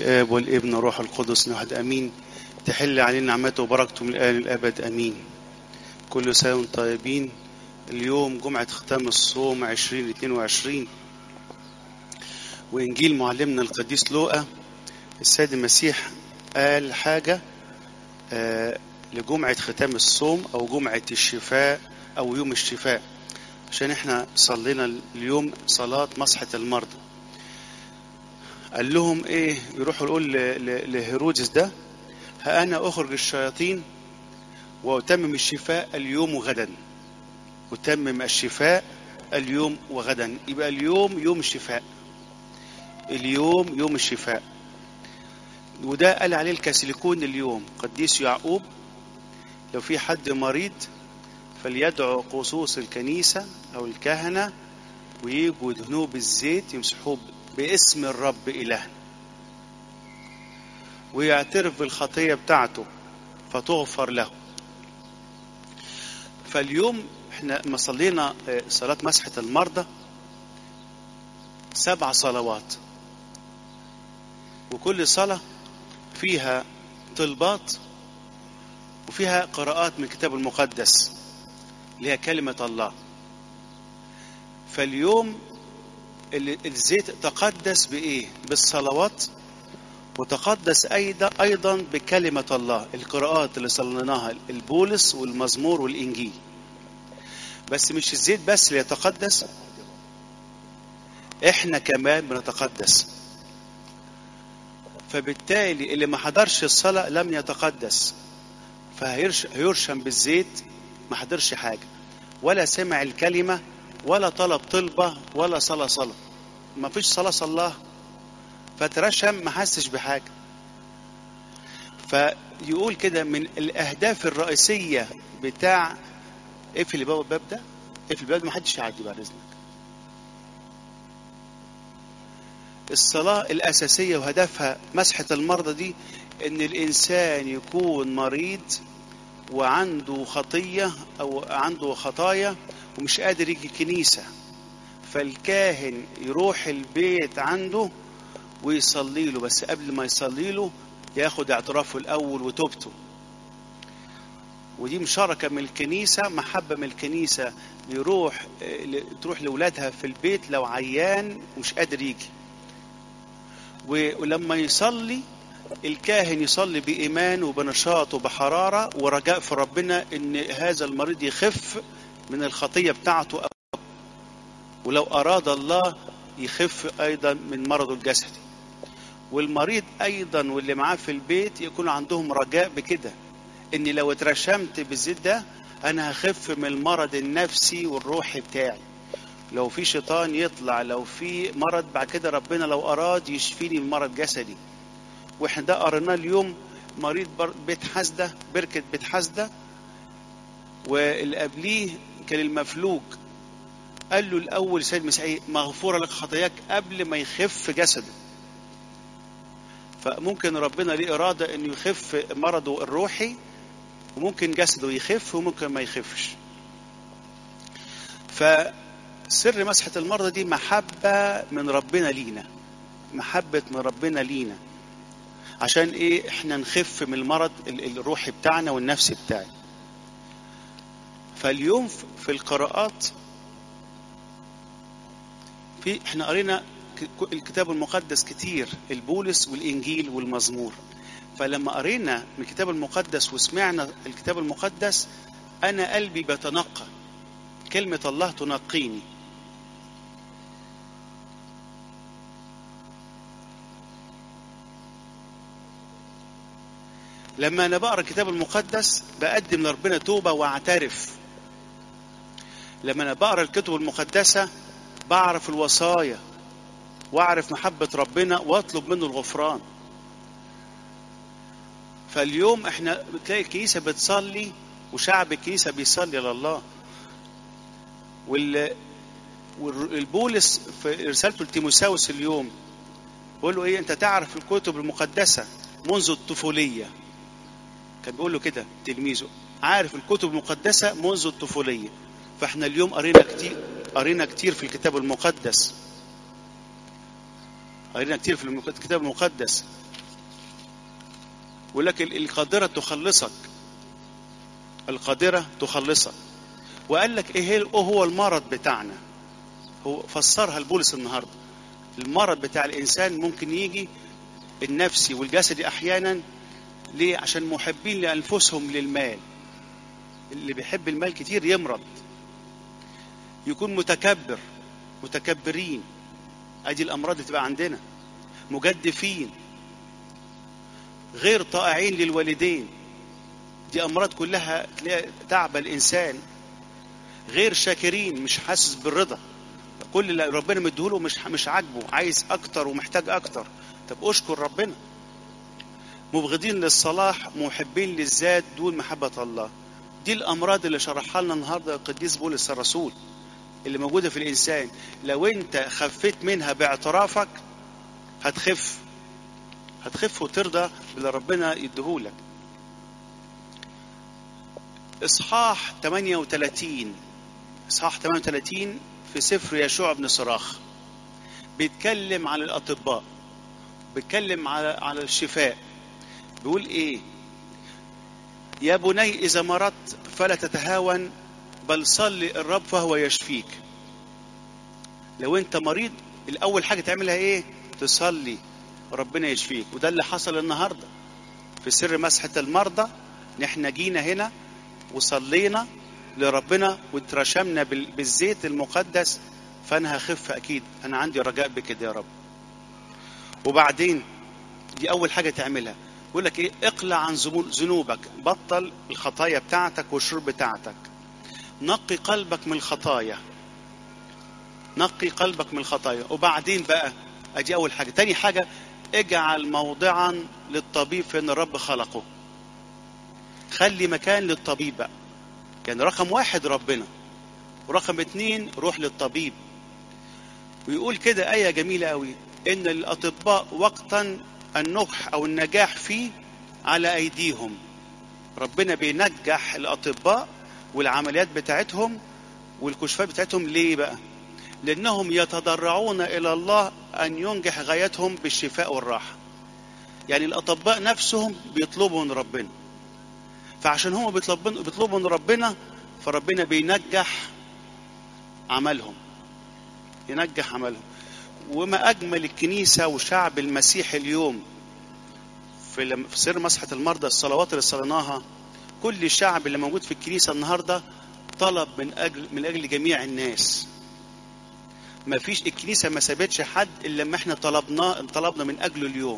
الآب والابن والروح القدس واحد أمين تحل علينا نعمته وبركته من الآن للأبد أمين كل سنة وانتم طيبين اليوم جمعة ختام الصوم 2022 وإنجيل معلمنا القديس لوقا السيد المسيح قال حاجة آه لجمعة ختام الصوم أو جمعة الشفاء أو يوم الشفاء عشان احنا صلينا اليوم صلاة مسحة المرضى قال لهم ايه يروحوا يقول لهيرودس ده ها انا اخرج الشياطين واتمم الشفاء اليوم وغدا اتمم الشفاء اليوم وغدا يبقى اليوم يوم الشفاء اليوم يوم الشفاء وده قال عليه الكاسيليكون اليوم قديس يعقوب لو في حد مريض فليدعو قصوص الكنيسة أو الكهنة ويجوا يدهنوه بالزيت يمسحوه باسم الرب إلهنا ويعترف بالخطية بتاعته فتغفر له فاليوم احنا ما صلينا صلاة مسحة المرضى سبع صلوات وكل صلاة فيها طلبات وفيها قراءات من الكتاب المقدس اللي هي كلمة الله فاليوم الزيت تقدس بإيه؟ بالصلوات وتقدس أيضا أيضا بكلمة الله القراءات اللي صليناها البولس والمزمور والإنجيل بس مش الزيت بس اللي يتقدس احنا كمان بنتقدس فبالتالي اللي ما حضرش الصلاة لم يتقدس فهيرشم بالزيت ما حضرش حاجة ولا سمع الكلمة ولا طلب طلبة ولا صلاة صلاة ما فيش صلاة صلاة فترشم ما حسش بحاجة فيقول كده من الأهداف الرئيسية بتاع اقفل الباب الباب ده اقفل الباب ما حدش يعدي بعد إذنك الصلاة الأساسية وهدفها مسحة المرضى دي إن الإنسان يكون مريض وعنده خطية أو عنده خطايا ومش قادر يجي الكنيسة فالكاهن يروح البيت عنده ويصلي له بس قبل ما يصلي له ياخد اعترافه الأول وتوبته ودي مشاركة من الكنيسة محبة من الكنيسة يروح تروح لأولادها في البيت لو عيان ومش قادر يجي ولما يصلي الكاهن يصلي بإيمان وبنشاط وبحرارة ورجاء في ربنا إن هذا المريض يخف من الخطية بتاعته ولو أراد الله يخف أيضا من مرضه الجسدي والمريض أيضا واللي معاه في البيت يكون عندهم رجاء بكده إن لو اترشمت بالزيت ده أنا هخف من المرض النفسي والروحي بتاعي لو في شيطان يطلع لو في مرض بعد كده ربنا لو أراد يشفيني من مرض جسدي واحنا ده قريناه اليوم مريض بيت حسدة بركة بيت حسدة واللي قبليه كان المفلوج قال له الأول سيد مسيحي مغفورة لك خطاياك قبل ما يخف جسده فممكن ربنا ليه إرادة إنه يخف مرضه الروحي وممكن جسده يخف وممكن ما يخفش فسر مسحة المرضى دي محبة من ربنا لينا محبة من ربنا لينا عشان ايه احنا نخف من المرض الروحي بتاعنا والنفسي بتاعي فاليوم في القراءات في احنا قرينا الكتاب المقدس كتير البولس والانجيل والمزمور فلما قرينا من الكتاب المقدس وسمعنا الكتاب المقدس انا قلبي بيتنقى كلمه الله تنقيني لما انا بقرا الكتاب المقدس بقدم لربنا توبه واعترف لما انا بقرا الكتب المقدسه بعرف الوصايا واعرف محبه ربنا واطلب منه الغفران فاليوم احنا بتلاقي الكنيسه بتصلي وشعب الكنيسه بيصلي لله وال والبولس في رسالته لتيموساوس اليوم بيقول له ايه انت تعرف الكتب المقدسه منذ الطفوليه كان بيقول له كده تلميذه عارف الكتب المقدسة منذ الطفولية فاحنا اليوم قرينا كتير قرينا كتير في الكتاب المقدس قرينا كتير في الكتاب المقدس يقول لك القادرة تخلصك القادرة تخلصك وقال لك ايه هو المرض بتاعنا هو فسرها البولس النهارده المرض بتاع الانسان ممكن يجي النفسي والجسدي احيانا ليه عشان محبين لانفسهم للمال اللي بيحب المال كتير يمرض يكون متكبر متكبرين ادي الامراض اللي تبقى عندنا مجدفين غير طائعين للوالدين دي امراض كلها تعب الانسان غير شاكرين مش حاسس بالرضا كل اللي ربنا مديهوله مش مش عاجبه عايز اكتر ومحتاج اكتر طب اشكر ربنا مبغضين للصلاح محبين للذات دون محبة الله دي الأمراض اللي شرحها لنا النهاردة القديس بولس الرسول اللي موجودة في الإنسان لو أنت خفيت منها باعترافك هتخف هتخف وترضى باللي ربنا يديهولك إصحاح 38 إصحاح 38 في سفر يشوع بن صراخ بيتكلم عن الأطباء بيتكلم على على الشفاء بيقول ايه يا بني اذا مرضت فلا تتهاون بل صل الرب فهو يشفيك لو انت مريض الاول حاجه تعملها ايه تصلي ربنا يشفيك وده اللي حصل النهارده في سر مسحه المرضى ان احنا جينا هنا وصلينا لربنا واترشمنا بالزيت المقدس فانا هخف اكيد انا عندي رجاء بكده يا رب وبعدين دي اول حاجه تعملها يقول لك ايه اقلع عن ذنوبك بطل الخطايا بتاعتك والشرب بتاعتك نقي قلبك من الخطايا نقي قلبك من الخطايا وبعدين بقى ادي اول حاجه تاني حاجه اجعل موضعا للطبيب فان الرب خلقه خلي مكان للطبيب بقى يعني رقم واحد ربنا ورقم اتنين روح للطبيب ويقول كده آية جميلة قوي إن الأطباء وقتا النجح أو النجاح فيه على أيديهم ربنا بينجح الأطباء والعمليات بتاعتهم والكشوفات بتاعتهم ليه بقى لأنهم يتضرعون إلى الله أن ينجح غايتهم بالشفاء والراحة يعني الأطباء نفسهم بيطلبوا من ربنا فعشان هم بيطلبوا من ربنا فربنا بينجح عملهم ينجح عملهم وما أجمل الكنيسة وشعب المسيح اليوم في في سر مسحة المرضى الصلوات اللي صليناها كل الشعب اللي موجود في الكنيسة النهاردة طلب من أجل من أجل جميع الناس ما فيش الكنيسة ما سابتش حد إلا لما احنا طلبناه طلبنا من أجله اليوم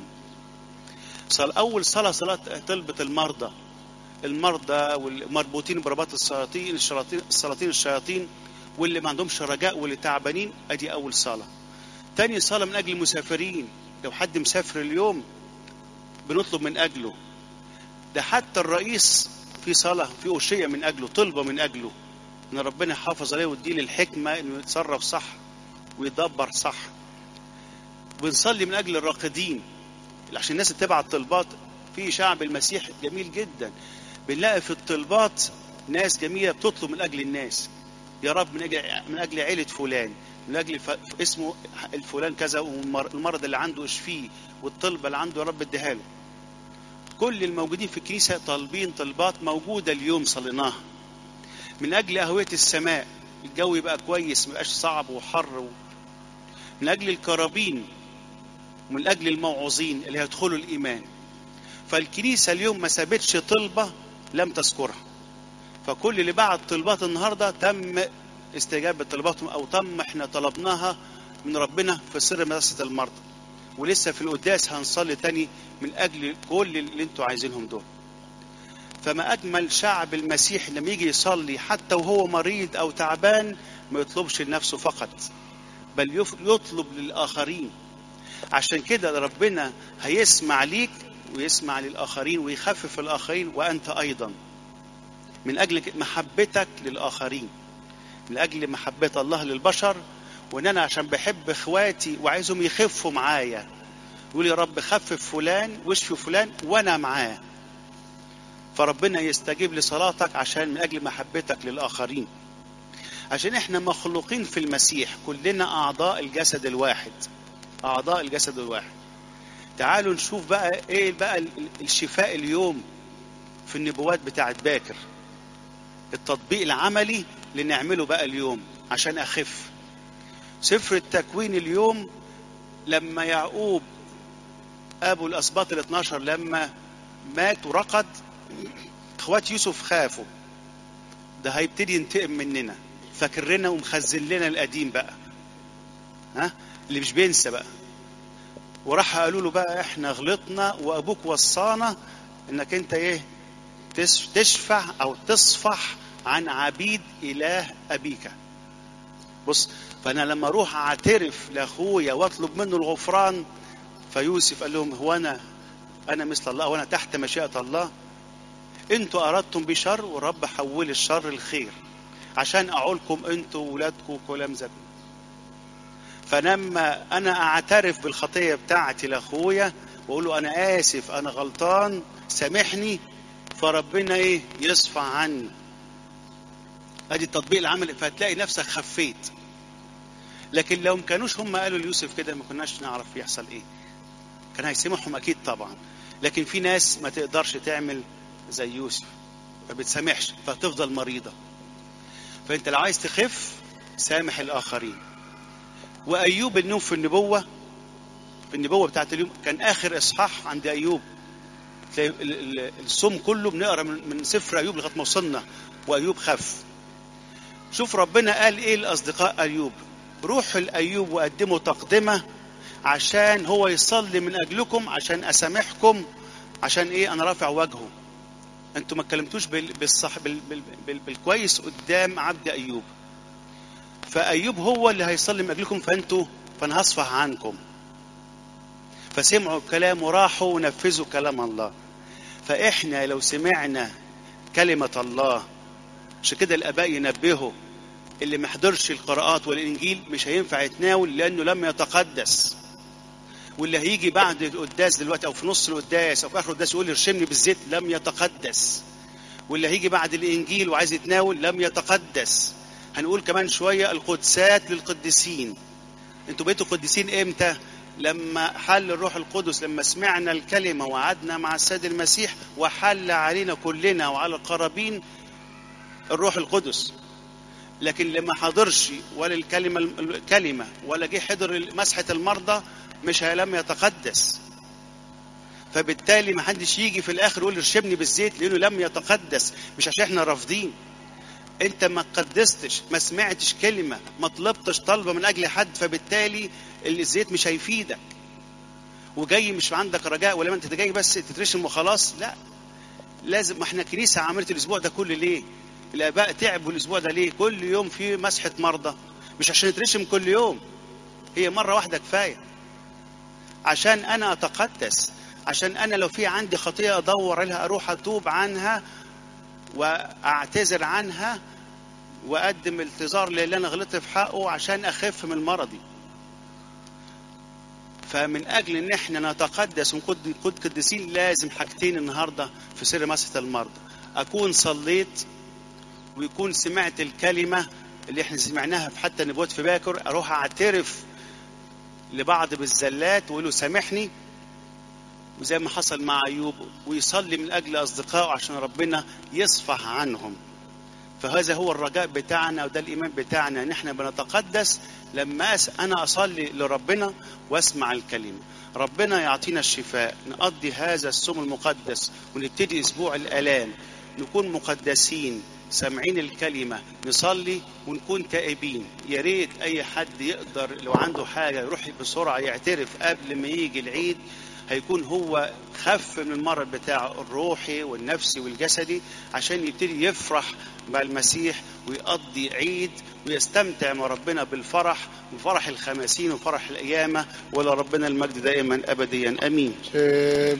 صل أول صلاة صلاة طلبة المرضى المرضى والمربوطين برباط السلاطين الشياطين السلاطين الشياطين واللي ما عندهمش رجاء واللي تعبانين ادي اول صلاه تاني صلاه من اجل المسافرين لو حد مسافر اليوم بنطلب من اجله ده حتى الرئيس في صلاه في اوشيه من اجله طلبه من اجله ان ربنا يحافظ عليه ويديله الحكمه انه يتصرف صح ويدبر صح بنصلي من اجل الراقدين عشان الناس تبعت طلبات في شعب المسيح جميل جدا بنلاقي في الطلبات ناس جميله بتطلب من اجل الناس يا رب من اجل من اجل عيله فلان من اجل ف... اسمه الفلان كذا والمرض اللي عنده اشفيه والطلبه اللي عنده يا رب اديها له كل الموجودين في الكنيسه طالبين طلبات موجوده اليوم صليناها من اجل اهويه السماء الجو يبقى كويس ما يبقاش صعب وحر و... من اجل الكرابين ومن اجل الموعوظين اللي هيدخلوا الايمان فالكنيسه اليوم ما سابتش طلبه لم تذكرها فكل اللي بعت طلبات النهارده تم استجابه طلباتهم او تم احنا طلبناها من ربنا في سر مدرسه المرضى ولسه في القداس هنصلي تاني من اجل كل اللي انتوا عايزينهم دول فما اجمل شعب المسيح لما يجي يصلي حتى وهو مريض او تعبان ما يطلبش لنفسه فقط بل يطلب للاخرين عشان كده ربنا هيسمع ليك ويسمع للاخرين ويخفف الاخرين وانت ايضا من اجل محبتك للاخرين من اجل محبه الله للبشر وان انا عشان بحب اخواتي وعايزهم يخفوا معايا يقول يا رب خفف فلان واشفي فلان وانا معاه فربنا يستجيب لصلاتك عشان من اجل محبتك للاخرين عشان احنا مخلوقين في المسيح كلنا اعضاء الجسد الواحد اعضاء الجسد الواحد تعالوا نشوف بقى ايه بقى ال- ال- الشفاء اليوم في النبوات بتاعت باكر التطبيق العملي اللي نعمله بقى اليوم عشان اخف سفر التكوين اليوم لما يعقوب ابو الاسباط ال 12 لما مات ورقد اخوات يوسف خافوا ده هيبتدي ينتقم مننا فاكرنا ومخزن لنا القديم بقى ها اللي مش بينسى بقى وراح قالوا له بقى احنا غلطنا وابوك وصانا انك انت ايه تس- تشفع او تصفح عن عبيد اله ابيك بص فانا لما اروح اعترف لاخويا واطلب منه الغفران فيوسف قال لهم هو انا انا مثل الله وانا تحت مشيئه الله انتوا اردتم بشر والرب حول الشر الخير عشان اعولكم انتوا وولادكم وكلام زكم فلما انا اعترف بالخطيه بتاعتي لاخويا واقول له انا اسف انا غلطان سامحني فربنا ايه يصفى عني ادي التطبيق العملي فهتلاقي نفسك خفيت لكن لو ما كانوش هم قالوا ليوسف كده ما كناش نعرف يحصل ايه كان هيسامحهم اكيد طبعا لكن في ناس ما تقدرش تعمل زي يوسف ما بتسامحش فتفضل مريضه فانت لو عايز تخف سامح الاخرين وايوب النوم في النبوه في النبوه بتاعت اليوم كان اخر اصحاح عند ايوب تلاقي ال- ال- الصوم كله بنقرا من من سفر ايوب لغايه ما وصلنا وايوب خف شوف ربنا قال ايه لاصدقاء ايوب روحوا لايوب وقدموا تقدمه عشان هو يصلي من اجلكم عشان اسامحكم عشان ايه انا رافع وجهه انتوا ما اتكلمتوش بال- بالصح بال بال بال بالكويس قدام عبد ايوب فايوب هو اللي هيصلي من اجلكم فانتوا فانا هصفح عنكم فسمعوا الكلام وراحوا ونفذوا كلام الله فاحنا لو سمعنا كلمه الله عشان كده الاباء ينبهوا اللي ما حضرش القراءات والانجيل مش هينفع يتناول لانه لم يتقدس واللي هيجي بعد القداس دلوقتي او في نص القداس او في اخر القداس يقول ارشمني بالزيت لم يتقدس واللي هيجي بعد الانجيل وعايز يتناول لم يتقدس هنقول كمان شويه القدسات للقديسين انتوا بقيتوا قديسين امتى لما حل الروح القدس لما سمعنا الكلمه وقعدنا مع السيد المسيح وحل علينا كلنا وعلى القرابين الروح القدس لكن اللي ما حضرش ولا الكلمه الكلمه ولا جه حضر مسحه المرضى مش لم يتقدس فبالتالي ما حدش يجي في الاخر يقول ارشمني بالزيت لانه لم يتقدس مش عشان احنا رافضين انت ما قدستش ما سمعتش كلمه ما طلبتش طلبه من اجل حد فبالتالي الزيت مش هيفيدك وجاي مش عندك رجاء ولا انت جاي بس تترشم وخلاص لا لازم ما احنا كنيسه عملت الاسبوع ده كله ليه الاباء تعبوا الاسبوع ده ليه كل يوم في مسحه مرضى مش عشان يترشم كل يوم هي مره واحده كفايه عشان انا اتقدس عشان انا لو في عندي خطيه ادور لها اروح اتوب عنها واعتذر عنها واقدم التزار للي انا غلطت في حقه عشان اخف من مرضي فمن اجل ان احنا نتقدس ونكون قديسين لازم حاجتين النهارده في سر مسحه المرضى اكون صليت ويكون سمعت الكلمه اللي احنا سمعناها في حتى نبوات في باكر اروح اعترف لبعض بالزلات واقول له سامحني وزي ما حصل مع ايوب ويصلي من اجل اصدقائه عشان ربنا يصفح عنهم فهذا هو الرجاء بتاعنا وده الايمان بتاعنا ان احنا بنتقدس لما انا اصلي لربنا واسمع الكلمه ربنا يعطينا الشفاء نقضي هذا الصوم المقدس ونبتدي اسبوع الالام نكون مقدسين سامعين الكلمة نصلي ونكون تائبين يا ريت أي حد يقدر لو عنده حاجة يروح بسرعة يعترف قبل ما يجي العيد هيكون هو خف من المرض بتاعه الروحي والنفسي والجسدي عشان يبتدي يفرح مع المسيح ويقضي عيد ويستمتع مع ربنا بالفرح وفرح الخماسين وفرح القيامة ولربنا المجد دائما أبديا أمين